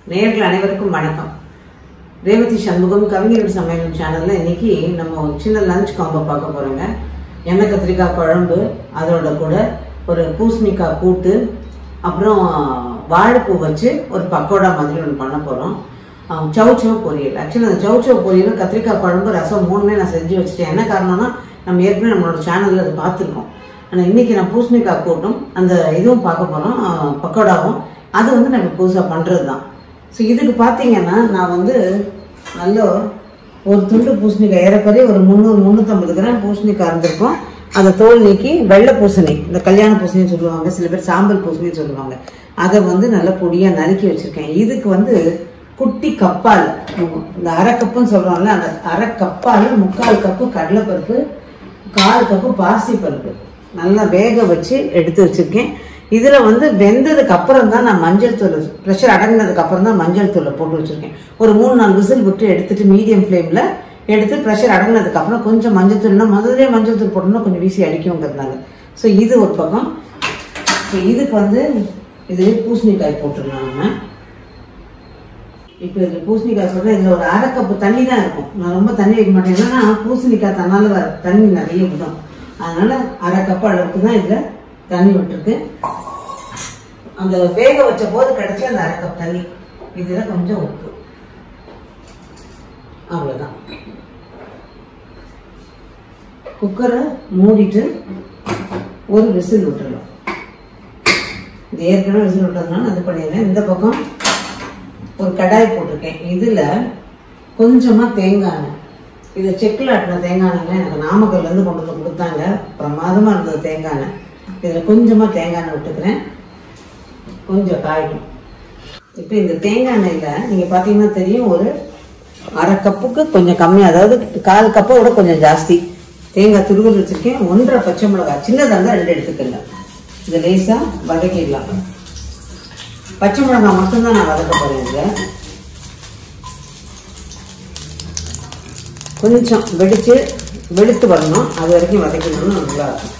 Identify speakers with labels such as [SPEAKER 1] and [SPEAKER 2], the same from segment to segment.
[SPEAKER 1] நேயர்கள் அனைவருக்கும் வணக்கம் ரேவதி சண்முகம் கவிஞர் சமையல் சேனல்ல இன்னைக்கு நம்ம ஒரு சின்ன லஞ்ச் காம்போ பார்க்க போறோங்க எண்ணெய் கத்திரிக்காய் குழம்பு அதோட கூட ஒரு பூசணிக்காய் கூட்டு அப்புறம் வாழைப்பூ வச்சு ஒரு பக்கோடா மாதிரி ஒன்று பண்ண போறோம் அஹ் சவ் சவ் பொரியல் ஆக்சுவலி அந்த சவ் சவ் பொரியல் கத்திரிக்காய் குழம்பு ரசம் மூணுமே நான் செஞ்சு வச்சுட்டேன் என்ன காரணம்னா நம்ம ஏற்கனவே நம்மளோட சேனல்ல அதை பார்த்துருக்கோம் ஆனால் இன்னைக்கு நான் பூசணிக்காய் கூட்டும் அந்த இதுவும் பார்க்க போறோம் அஹ் பக்கோடாவும் அது வந்து நம்ம புதுசாக பண்ணுறது தான் ஸோ இதுக்கு பார்த்தீங்கன்னா நான் வந்து நல்ல ஒரு துண்டு பூசணிக்காய் ஏறக்குறைய ஒரு முந்நூறு முந்நூற்றம்பது கிராம் பூசணிக்காய் இருந்திருக்கும் அதை தோல் நீக்கி வெள்ளை பூசணி இந்த கல்யாண பூசணின்னு சொல்லுவாங்க சில பேர் சாம்பல் பூசணின்னு சொல்லுவாங்க அதை வந்து நல்லா பொடியாக நறுக்கி வச்சிருக்கேன் இதுக்கு வந்து குட்டி கப்பால் இந்த அரை கப்புன்னு சொல்றோம்ல அந்த அரை கப்பால் முக்கால் கப்பு கடலைப்பருப்பு கால் கப்பு பாசி பருப்பு நல்லா வேக வச்சு எடுத்து வச்சிருக்கேன் இதுல வந்து வெந்ததுக்கு அப்புறம் தான் நான் மஞ்சள் தூள் ப்ரெஷர் அடங்கினதுக்கு அப்புறம் தான் மஞ்சள் தூளை போட்டு வச்சிருக்கேன் ஒரு மூணு நாலு விசில் விட்டு எடுத்துட்டு மீடியம் ஃப்ளேம்ல எடுத்து ப்ரெஷர் அடங்கினதுக்கு அப்புறம் கொஞ்சம் மஞ்சள் தூள்னா முதல்ல மஞ்சள் தூள் போட்டோம்னா கொஞ்சம் வீசி அடிக்குங்கிறதுனால ஸோ இது ஒரு பக்கம் ஸோ இதுக்கு வந்து இது பூசணிக்காய் போட்டுருலாம் நம்ம இப்போ இதில் பூசணிக்காய் சொல்றேன் இதில் ஒரு அரை கப்பு தண்ணி தான் இருக்கும் நான் ரொம்ப தண்ணி வைக்க மாட்டேன் ஏன்னா பூசணிக்காய் தன்னால வர தண்ணி நிறைய விடும் அதனால அரை கப்பு அளவுக்கு தான் இதில் தண்ணி விட்டுருக்கு அந்த வேக வச்ச போது கிடைச்ச அந்த அரை கப் தண்ணி இதில் கொஞ்சம் உப்பு அவ்வளோதான் குக்கரை மூடிட்டு ஒரு விசில் விட்டுறலாம் இது ஏற்கனவே விசில் விட்டதுனால அது பண்ணிடுறேன் இந்த பக்கம் ஒரு கடாய் போட்டிருக்கேன் இதுல கொஞ்சமா தேங்காய் எண்ணெய் இது செக்கில் ஆட்டின தேங்காய் எண்ணெய் எனக்கு நாமக்கல்ல இருந்து கொண்டு வந்து கொடுத்தாங்க பிரமாதமா இருந்தது தேங்காய் எண்ணெய் இதுல கொஞ்சமா தேங்காய் எண்ணெய் விட்டுக்கிறேன் கொஞ்சம் காயட்டும் இப்போ இந்த தேங்காய் எண்ணெயில நீங்க பாத்தீங்கன்னா தெரியும் ஒரு அரை கப்புக்கு கொஞ்சம் கம்மி அதாவது கால் கப்பை விட கொஞ்சம் ஜாஸ்தி தேங்காய் துருவல் வச்சிருக்கேன் ஒன்றரை பச்சை மிளகாய் சின்னதாக இருந்தால் ரெண்டு எடுத்துக்கங்க இதை லேசா வதக்கிடலாம் பச்சை மிளகாய் மட்டும்தான் நான் வதக்க போறேன் இதில் கொஞ்சம் வெடிச்சு வெளுத்து வரணும் அது வரைக்கும் வதக்கணும்னு நல்லா இருக்கும்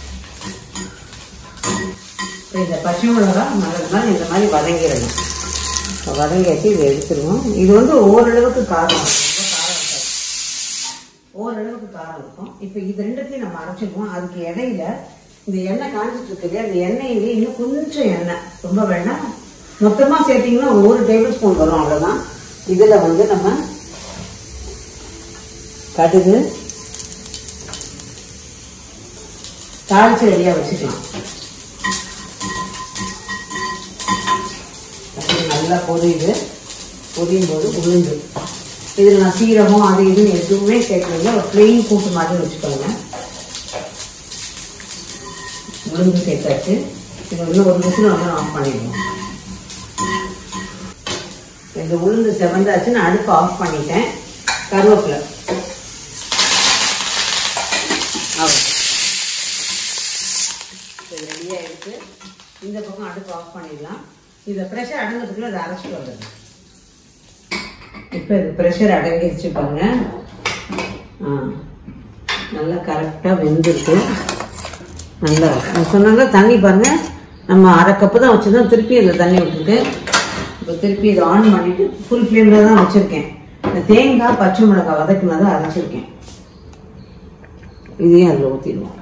[SPEAKER 1] இப்ப இந்த பச்சை மிளகாய் நல்லதுனா இந்த மாதிரி வதங்கிடணும் இப்ப வதங்கியாச்சு இதை எடுத்துருவோம் இது வந்து ஓரளவுக்கு காரம் இருக்கும். ரொம்ப காரம் இருக்காது ஓரளவுக்கு காரம் இருக்கும் இப்போ இது ரெண்டுத்தையும் நம்ம அரைச்சிக்குவோம் அதுக்கு இடையில இந்த எண்ணெய் காஞ்சிட்டு இருக்கு இல்லையா அந்த எண்ணெயிலே இன்னும் கொஞ்சம் எண்ணெய் ரொம்ப வேணாம் மொத்தமா சேர்த்தீங்கன்னா ஒரு ஒரு டேபிள் ஸ்பூன் வரும் அவ்வளவுதான் இதுல வந்து நம்ம கடுகு தாளிச்சு ரெடியா வச்சுக்கலாம் கடுகு நல்லா பொரியுது பொரியும் போது உளுந்து இதுல நான் சீரகம் அது இது எதுவுமே சேர்க்கல ஒரு பிளெயின் கூட்டு மாதிரி வச்சுக்கோங்க உளுந்து சேர்த்தாச்சு இது இன்னும் ஒரு நிமிஷம் வந்து ஆஃப் பண்ணிடுவோம் இந்த உளுந்து செவந்தாச்சு நான் அடுப்பு ஆஃப் பண்ணிட்டேன் கருவேப்பிலை அவ்வளோ இது ரெடியாக எடுத்து இந்த பக்கம் அடுப்பு ஆஃப் பண்ணிடலாம் இதை ப்ரெஷர் அடங்கிறதுக்குள்ள அதை அரைச்சிட்டு வந்துடுறேன் இப்போ இது ப்ரெஷர் அடங்கிருச்சு பாருங்க ஆ நல்லா கரெக்டாக வெந்திருக்கு நல்லா நான் சொன்னாங்க தண்ணி பாருங்க நம்ம அரை கப்பு தான் வச்சுருந்தோம் திருப்பி இதில் தண்ணி விட்டுருக்கு இப்போ திருப்பி இதை ஆன் பண்ணிட்டு ஃபுல் ஃப்ளேமில் தான் வச்சுருக்கேன் இந்த தேங்காய் பச்சை மிளகாய் வதக்குனதை அரைச்சிருக்கேன் இதையும் அதில் ஊற்றிடுவோம்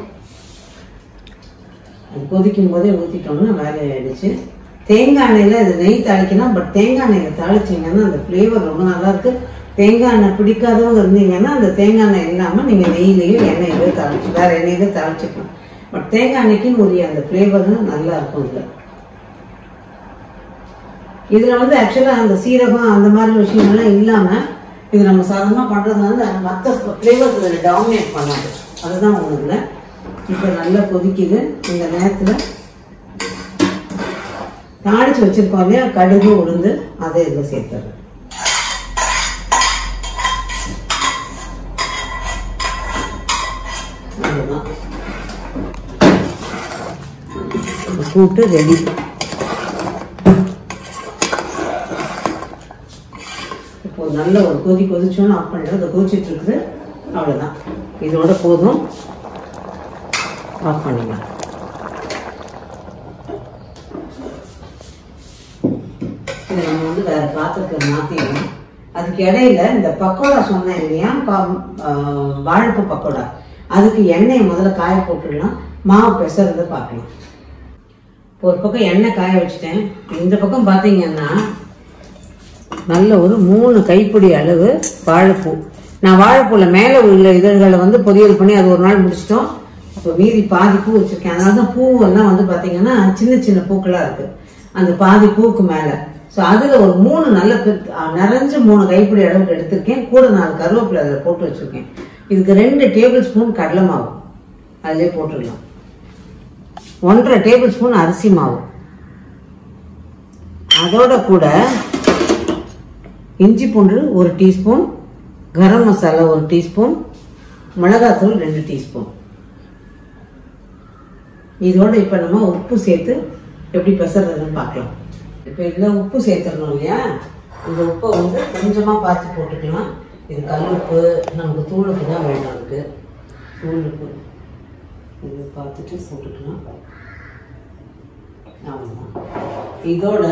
[SPEAKER 1] அது கொதிக்கும் போதே ஊற்றிட்டோம்னா வேலை ஆயிடுச்சு தேங்காய் எண்ணெயில் இது நெய் தாளிக்கணும் பட் தேங்காய் எண்ணெயில் தாளிச்சிங்கன்னா அந்த ஃப்ளேவர் ரொம்ப நல்லா இருக்கு தேங்காய் எண்ணெய் பிடிக்காதவங்க இருந்தீங்கன்னா அந்த தேங்காய் எண்ணெய் இல்லாமல் நீங்கள் நெய்லேயோ எண்ணெயிலையோ தாளிச்சு வேற எண்ணெயிலே தாளிச்சுக்கலாம் பட் தேங்காய் எண்ணெய்க்கு உரிய அந்த ஃப்ளேவர் நல்லா இருக்கும் இதில் இதுல வந்து ஆக்சுவலா அந்த சீரகம் அந்த மாதிரி விஷயங்கள்லாம் இல்லாம இது நம்ம சாதாரணமா பண்றதுனால மற்ற ஃப்ளேவர்ஸ் இதில் டாமினேட் பண்ணாது அதுதான் ஒண்ணு இல்லை இப்போ நல்லா கொதிக்குது இந்த நேரத்துல தாளிச்சு வச்சிருக்கோம் இல்லையா கடுகு உளுந்து அதை இதில் சேர்த்துறேன் அவ்வளவுதான் கூட்டு ரெடி இப்போ நல்ல ஒரு கொதி கொதிச்சோன்னு ஆஃப் பண்ணிட்டு அதை கொதிச்சிட்டு இருக்குது அவ்வளோதான் இதோட போதும் ஆஃப் பண்ணிடலாம் இதை நம்ம வந்து வேற பாத்திரத்தில் மாற்றிடணும் அதுக்கு இடையில இந்த பக்கோடா சொன்னேன் இல்லையா பா- ஆஹ் வாழைப்பூ பக்கோடா அதுக்கு எண்ணெயை முதல்ல காய போட்டுடலாம் மாவு பெசறதை பார்க்கலாம் இப்போ ஒரு பக்கம் எண்ணெய் காய வச்சுட்டேன் இந்த பக்கம் பார்த்தீங்கன்னா நல்ல ஒரு மூணு கைப்பிடி அளவு வாழைப்பூ நான் வாழைப்பூல மேலே உள்ள இதழ்களை வந்து பொரியல் பண்ணி அது ஒரு நாள் முடிச்சிட்டோம் அப்போ மீதி பாதி பூ வச்சிருக்கேன் அதனால தான் பூவெல்லாம் வந்து பார்த்தீங்கன்னா சின்ன சின்ன பூக்களா இருக்கு அந்த பாதி பூவுக்கு மேலே ஸோ அதில் ஒரு மூணு நல்ல பெரு- அஹ் நிறைஞ்ச மூணு கைப்பிடி அளவுக்கு எடுத்திருக்கேன் கூட நாலு கருவேப்பிலை அதில் போட்டு வச்சிருக்கேன் இதுக்கு ரெண்டு டேபிள் ஸ்பூன் கடலை மாவு அதிலே போட்டுடலாம் ஒன்றரை டேபிள் ஸ்பூன் அரிசி மாவு அதோட கூட இஞ்சி பூண்டு ஒரு டீஸ்பூன் கரம் மசாலா ஒரு டீஸ்பூன் மிளகாத்தூள் ரெண்டு டீஸ்பூன் இதோட இப்ப நம்ம உப்பு சேர்த்து எப்படி பெசறதுன்னு பார்க்கலாம் இப்ப இதுல உப்பு சேர்த்துடணும் இல்லையா இந்த உப்பை வந்து கொஞ்சமா பார்த்து போட்டுக்கலாம் இது கல் உப்பு நமக்கு தூள் உப்பு தான் வேணும் அதுக்கு தூள் உப்பு இது பார்த்துட்டு போட்டுக்கலாம் அவ்வளோதான் இதோட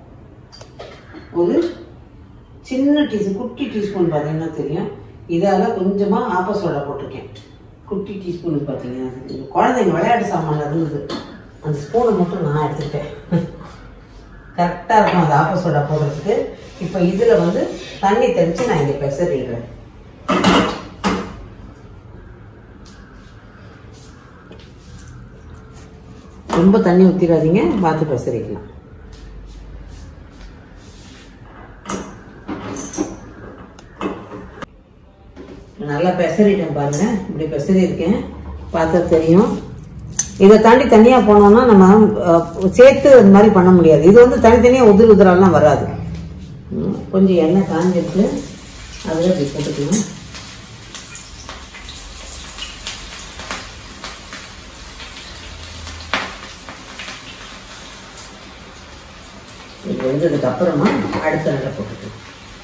[SPEAKER 1] ஒரு சின்ன டீஸ்பூன் குட்டி டீஸ்பூன் பார்த்தீங்கன்னா தெரியும் இதால கொஞ்சமா ஆப்ப சோடா போட்டிருக்கேன் குட்டி டீஸ்பூன் பார்த்தீங்கன்னா இது குழந்தைங்க விளையாட்டு சாமான் இருந்தது அந்த ஸ்பூனை மட்டும் நான் எடுத்துக்கிட்டேன் கரெக்டாக இருக்கும் அந்த ஆப்ப சோடா போடுறதுக்கு இப்போ இதில் வந்து தண்ணி தெளித்து நான் இங்கே பெசறிடுறேன் ரொம்ப தண்ணி ஊற்றிடாதீங்க பார்த்து பெசரிக்கலாம் நல்லா பெசரிட்டேன் பாருங்க இப்படி பெசரி இருக்கேன் பார்த்தா தெரியும் இதை தாண்டி தனியா போனோம்னா நம்ம அஹ், சேர்த்து இந்த மாதிரி பண்ண முடியாது இது வந்து தனித்தனியா உதிர் உதிரெல்லாம் வராது ம், கொஞ்சம் எண்ணெய் காஞ்சிருக்கு அதில் இப்படி போட்டுக்கலாம் இது வெந்ததுக்கு அப்புறமா அடுத்த நல்ல போட்டுக்கலாம்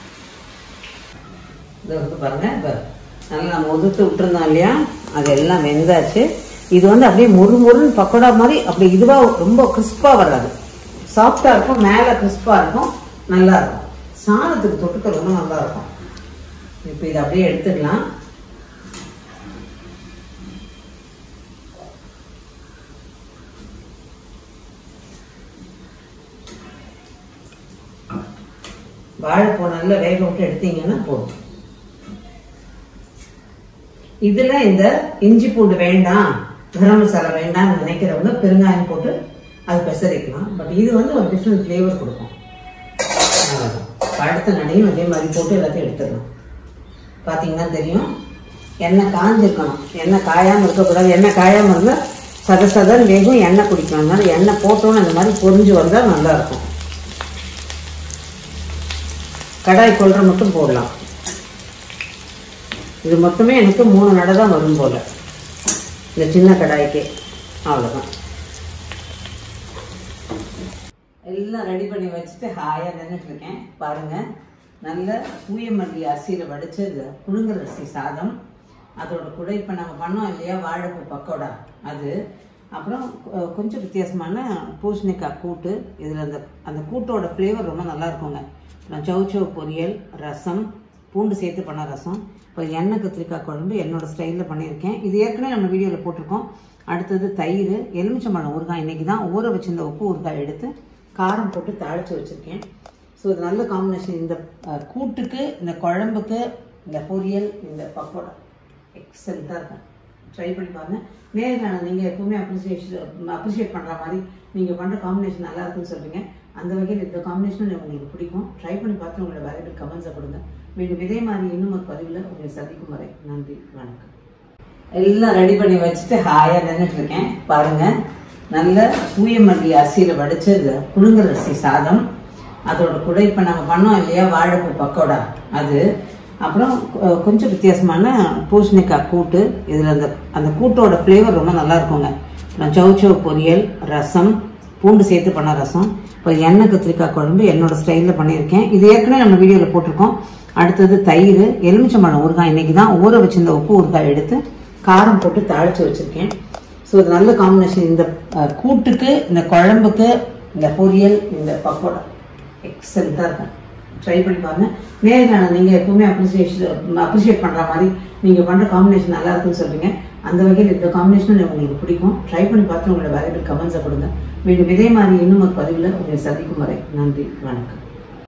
[SPEAKER 1] இது வந்து பாருங்க இப்போ நல்லா நம்ம உதுத்து விட்டுருந்தோம் இல்லையா அது எல்லாம் வெந்தாச்சு இது வந்து அப்படியே முறு முருன்னு பக்கோடா மாதிரி அப்படி இதுவா ரொம்ப கிறிஸ்பா வராது சாஃப்டா இருக்கும் மேல கிறிஸ்பா இருக்கும் நல்லா இருக்கும் சாதத்துக்கு தொட்டுக்க ரொம்ப நல்லா இருக்கும் இப்போ இதை அப்படியே எடுத்துக்கலாம் வாழைப்பூ நல்லா வேக விட்டு எடுத்தீங்கன்னா போதும் இதுல இந்த இஞ்சி பூண்டு வேண்டாம் கரம் மசாலா வேண்டாம்னு நினைக்கிறவங்க பெருங்காயம் போட்டு அது பெசரிக்கலாம் பட் இது வந்து ஒரு டிஃப்ரெண்ட் ஃப்ளேவர் கொடுக்கும் அவ்வளவுதான். அடுத்த நடையும் அதே மாதிரி போட்டு எல்லாத்தையும் எடுத்துடலாம் பார்த்தீங்கன்னா தெரியும் எண்ணெய் காஞ்சிருக்கணும் எண்ணெய் காயாமல் இருக்கக்கூடாது எண்ணெய் காயாமல் இருந்தால் சத சதன் வேகும் எண்ணெய் குடிக்கும் அதனால எண்ணெய் போட்டோன்னு அந்த மாதிரி பொரிஞ்சு வந்தால் நல்லா இருக்கும் கடாய் கொள்ற மட்டும் போடலாம் இது மொத்தமே எனக்கு மூணு நடை தான் வரும் போல இந்த சின்ன கடாய்க்கு அவ்வளோதான் எல்லாம் ரெடி பண்ணி வச்சுட்டு ஹாயாக நின்றுட்டு இருக்கேன் பாருங்க நல்ல தூயமல்லி அரிசியில் வடிச்ச இந்த புழுங்கல் அரிசி சாதம் அதோட கூட இப்போ நம்ம பண்ணோம் இல்லையா வாழைப்பூ பக்கோடா அது அப்புறம் கொ- கொஞ்சம் வித்தியாசமான பூசணிக்காய் கூட்டு இதில் அந்த அந்த கூட்டோட ஃப்ளேவர் ரொம்ப நல்லா இருக்குங்க நான் சௌச்சௌ பொரியல் ரசம் பூண்டு சேர்த்து பண்ண ரசம் இப்போ எண்ணெய் கத்திரிக்காய் குழம்பு என்னோட ஸ்டைலில் பண்ணியிருக்கேன் இது ஏற்கனவே நம்ம வீடியோவில் போட்டிருக்கோம் அடுத்தது தயிர் எலுமிச்சம்பழம் ஊறுகாய் இன்னைக்கு தான் ஊற வச்சிருந்த உப்பு ஊறுகாய் எடுத்து காரம் போட்டு தாளித்து வச்சுருக்கேன் ஸோ இது நல்ல காம்பினேஷன் இந்த அஹ், கூட்டுக்கு இந்த குழம்புக்கு இந்த பொரியல் இந்த பக்கோடா எக்ஸலண்ட்டாக இருக்கும் ட்ரை பண்ணி பாருங்க நேரில் நீங்கள் எப்பவுமே அப்ரிசியேஷன் அப்ரிஷியேட் பண்ணுற மாதிரி நீங்கள் பண்ணுற காம்பினேஷன் நல்லா இருக்குன்னு சொல்றீங்க அந்த வகையில் இந்த காம்பினேஷன் உங்களுக்கு பிடிக்கும் ட்ரை பண்ணி பார்த்து உங்களோட வேலைகள் கமெண்ட்ஸை கொடுங்க மீண்டும் இதே மாதிரி இன்னும் ஒரு பதிவில் உங்களை சந்திக்கும் வரை நன்றி வணக்கம் எல்லாம் ரெடி பண்ணி வச்சுட்டு ஹாயாக நின்றுட்டு இருக்கேன் பாருங்க நல்ல தூயமல்லி அரிசியில் வடிச்ச இந்த புழுங்கல் அரிசி சாதம் அதோட கூட இப்போ நம்ம பண்ணோம் இல்லையா வாழைப்பூ பக்கோடா அது அப்புறம் கொ- கொஞ்சம் வித்தியாசமான பூசணிக்காய் கூட்டு இதில் அந்த அந்த கூட்டோட ஃப்ளேவர் ரொம்ப நல்லா இருக்குங்க நான் சௌச்சௌ பொரியல் ரசம் பூண்டு சேர்த்து பண்ண ரசம் இப்போ எண்ணெய் கத்திரிக்காய் குழம்பு என்னோட ஸ்டைலில் பண்ணியிருக்கேன் இது ஏற்கனவே நம்ம வீடியோவில் போட்டிருக்கோம் அடுத்தது தயிர் எலுமிச்சம்பழம் ஊறுகாய் இன்னைக்கு தான் ஊற வச்சிருந்த உப்பு ஊறுகாய் எடுத்து காரம் போட்டு தாளித்து வச்சுருக்கேன் ஸோ இது நல்ல காம்பினேஷன் இந்த அஹ், கூட்டுக்கு இந்த குழம்புக்கு இந்த பொரியல் இந்த பக்கோடா எக்ஸலண்ட்டாக இருக்கும் ட்ரை பண்ணி பாருங்க நேர்காணல் நீங்கள் எப்பவுமே அப்ரிசியேஷன் அப்ரிஷியேட் பண்ணுற மாதிரி நீங்கள் பண்ணுற காம்பினேஷன் நல்லா இருக்குன்னு சொல்றீங்க அந்த வகையில் இந்த காம்பினேஷன் உங்களுக்கு பிடிக்கும் ட்ரை பண்ணி பார்த்து உங்களோட வேலைகள் கமெண்ட்ஸை கொடுங்க மீண்டும் இதே மாதிரி இன்னும் ஒரு பதிவில் உங்களை சந்திக்கும் வரை நன்றி வணக்கம்